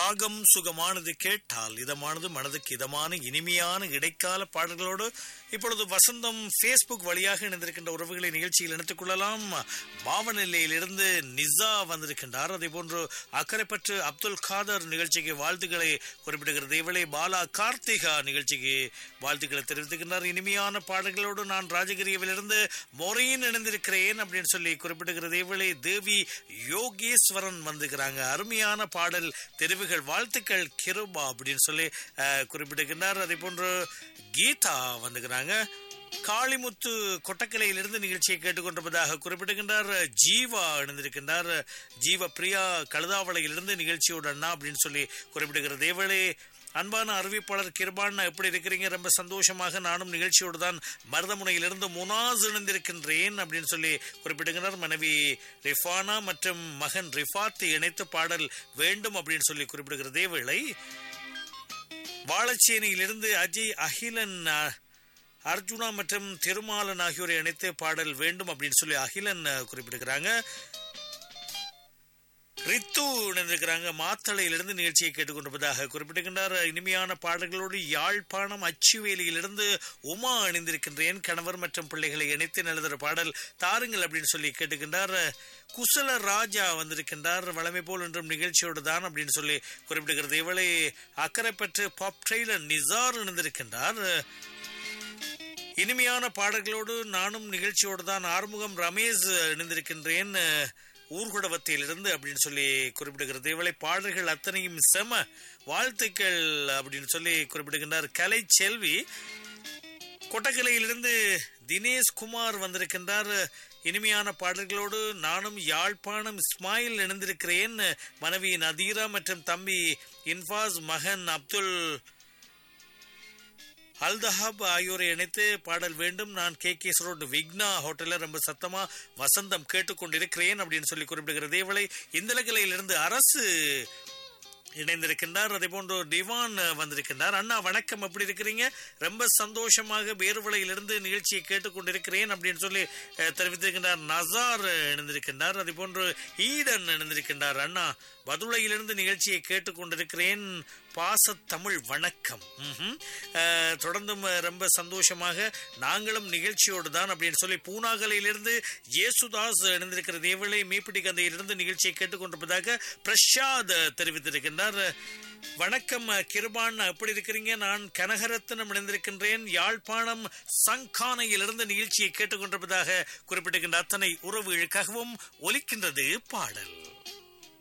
ராகம் சுகமானது கேட்டால் இதமானது மனதுக்கு இதமான இனிமையான இடைக்கால பாடல்களோடு இப்பொழுது வசந்தம் ஃபேஸ்புக் வழியாக இணைந்திருக்கின்ற உறவுகளை நிகழ்ச்சியில் இணைத்துக் கொள்ளலாம் பாவநிலையிலிருந்து நிசா வந்திருக்கின்றார் அதே போன்று அக்கரைப்பற்று அப்துல் காதர் நிகழ்ச்சிக்கு வாழ்த்துக்களை குறிப்பிடுகிறது இவளை பாலா கார்த்திகா நிகழ்ச்சிக்கு வாழ்த்துக்களை தெரிவித்துக்கின்றார் இனிமையான பாடல்களோடு நான் ராஜகிரியவிலிருந்து மொரையின் இணைந்திருக்கிறேன் அப்படின்னு சொல்லி குறிப்பிடுகிறது இவளை தேவி யோகேஸ்வரன் வந்துக்கிறாங்க அருமையான பாடல் தெரிவுகள் வாழ்த்துக்கள் கிருபா அப்படின்னு சொல்லி அஹ், குறிப்பிடுகின்றார் அதே போன்று கீதா வந்துக்கிறாங்க காளிமுத்து கொட்டக்கலையிலிருந்து நிகழ்ச்சியை கேட்டுக்கொண்டிருப்பதாக குறிப்பிடுகின்றார் ஜீவா இணைந்திருக்கின்றார் ஜீவ பிரியா கழுதாவளையிலிருந்து நிகழ்ச்சியோட அண்ணா அப்படின்னு சொல்லி குறிப்பிடுகிறது தேவளே அன்பான அறிவிப்பாளர் கிருபான் எப்படி இருக்கிறீங்க ரொம்ப சந்தோஷமாக நானும் நிகழ்ச்சியோடு தான் மருதமுனையிலிருந்து முனாஸ் இணைந்திருக்கின்றேன் அப்படின்னு சொல்லி குறிப்பிடுகிறார் மனைவி ரிஃபானா மற்றும் மகன் ரிஃபாத் இணைத்து பாடல் வேண்டும் அப்படின்னு சொல்லி குறிப்பிடுகிற தேவேளை வாழச்சேனியிலிருந்து அஜய் அகிலன் அஹ், அர்ஜுனா மற்றும் திருமாலன் ஆகியோரை இணைத்து பாடல் வேண்டும் அப்படின்னு சொல்லி அகிலன் அஹ், குறிப்பிடுகிறாங்க ரித்து இணைந்திருக்கிறாங்க மாத்தளையிலிருந்து நிகழ்ச்சியை கேட்டுக்கொண்டிருப்பதாக குறிப்பிட்டிருக்கின்றார் இனிமையான பாடல்களோடு யாழ்ப்பாணம் அச்சுவேலியிலிருந்து உமா இணைந்திருக்கின்றேன் கணவர் மற்றும் பிள்ளைகளை இணைத்து எழுதுகிற பாடல் தாருங்கள் அப்படின்னு சொல்லி கேட்டுக்கின்றார் குசல ராஜா வந்திருக்கின்றார் வளமை போல் என்றும் நிகழ்ச்சியோடு தான் அப்படின்னு சொல்லி குறிப்பிடுகிறது இவளை அக்கறைப்பற்று பாப் ட்ரெய்லர் நிசார் இணைந்திருக்கின்றார் இனிமையான பாடல்களோடு நானும் நிகழ்ச்சியோடு தான் ஆறுமுகம் ரமேஷ் இணைந்திருக்கின்றேன் ஊர்குடவத்திலிருந்து அப்படின்னு சொல்லி குறிப்பிடுகிறது இவளை பாடல்கள் அத்தனையும் செம வாழ்த்துக்கள் அப்படின்னு சொல்லி குறிப்பிடுகின்றார் கலை செல்வி கொட்டக்கலையிலிருந்து தினேஷ் குமார் வந்திருக்கின்றார் இனிமையான பாடல்களோடு நானும் யாழ்ப்பாணம் இஸ்மாயில் இணைந்திருக்கிறேன் மனைவி நதீரா மற்றும் தம்பி இன்ஃபாஸ் மகன் அப்துல் அல்தஹாப் ஆகியோரை இணைத்து பாடல் வேண்டும் நான் கே கேஸ் ரோட் விக்னா ஹோட்டல்ல ரொம்ப சத்தமா வசந்தம் கேட்டுக்கொண்டிருக்கிறேன் அப்படின்னு சொல்லி குறிப்பிடுகிறது இவளை இந்தலகலையிலிருந்து அரசு இணைந்திருக்கின்றார் அதே போன்று டிவான் வந்திருக்கின்றார் அண்ணா வணக்கம் எப்படி இருக்கிறீங்க ரொம்ப சந்தோஷமாக பேருவளையிலிருந்து நிகழ்ச்சியை கேட்டுக்கொண்டிருக்கிறேன் அப்படின்னு சொல்லி அஹ், தெரிவித்திருக்கின்றார் நசார் இணைந்திருக்கின்றார் அதே போன்று ஈடன் இணைந்திருக்கின்றார் அண்ணா பதுளையிலிருந்து நிகழ்ச்சியை கேட்டுக்கொண்டிருக்கிறேன் பாச தமிழ் வணக்கம் ம்ஹும். அஹ், தொடர்ந்தும் அஹ், ரொம்ப சந்தோஷமாக நாங்களும் நிகழ்ச்சியோடு தான் அப்படின்னு சொல்லி பூனாகலையிலிருந்து இயேசுதாஸ் இணைந்திருக்கிற தேவலை மீப்பிடி கந்தையிலிருந்து நிகழ்ச்சியை கேட்டுக்கொண்டிருப்பதாக பிரசாத் தெரிவித்திருக்கின்றார் வணக்கம் அஹ், கிருபான் எப்படி இருக்கிறீங்க நான் கனகரத்னம் இணைந்திருக்கின்றேன் யாழ்ப்பாணம் சங்கானையிலிருந்து நிகழ்ச்சியை கேட்டுக்கொண்டிருப்பதாக குறிப்பிட்டிருக்கின்ற அத்தனை உறவுகளுக்காகவும் ஒலிக்கின்றது பாடல்